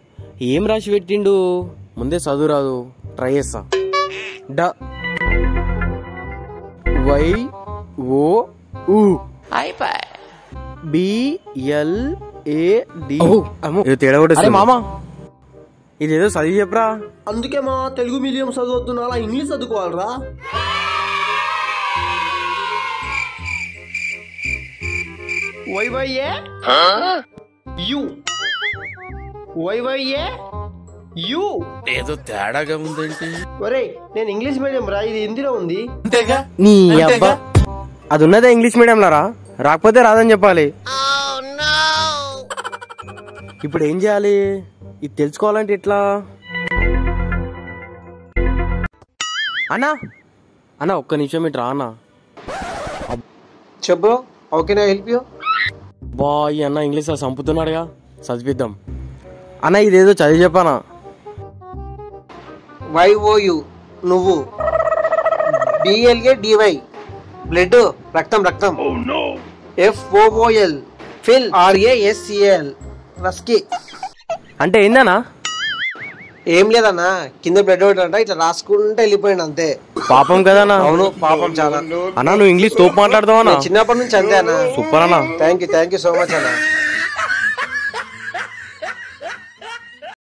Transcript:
ఏం రాసి పెట్టిండు ముందే చదువు రాదు ట్రై చేస్తా డ Y O U B L A D ఇది తేడా కూడా అరే మామ ఇదేదో చదివి చెప్పరా అందుకే మా తెలుగు మీడియం చదవద్దున్నా అలా ఇంగ్లీష్ చదువుకోవాలరా వైవైఏ యు వైవైఏ యు ఏదో తేడాగా ఉందేంటి ఒరేయ్ నేను ఇంగ్లీష్ మీడియం రా ఇది హిందీలో ఉంది నీ అబ్బా అది ఉన్నదే ఇంగ్లీష్ మీడియం లారా రాకపోతే రాదని చెప్పాలి ఇప్పుడు ఏం చేయాలి ఇది తెలుసుకోవాలంటే ఎట్లా అన్నా అన్నా ఒక్క నిమిషం ఇటు రా అన్నా చెప్పు ఓకే నా హెల్ప్ యూ బా ఈ అన్న ఇంగ్లీష్ లో చంపుతున్నాడుగా చదివిద్దాం అన్న ఇదేదో చదివి చెప్పానా వైఓయు నువ్వు బిఎల్ఏ డివై బ్లడ్ రక్తం రక్తం ఎఫ్ఓఓఎల్ ఫిల్ ఆర్ఏఎస్సిఎల్ రస్కి అంటే ఏందన్నా ఏం లేదన్నా కింద బ్లడ్ ఒకటి ఇట్లా రాసుకుంటే వెళ్ళిపోయింది అంతే పాపం కదన్నా అవును పాపం చాలా అన్నా నువ్వు ఇంగ్లీష్ తోపు మాట్లాడతావా నేను చిన్నప్పటి నుంచి అంతే అన్న సూపర్ అన్నా thank you thank you so much అన్న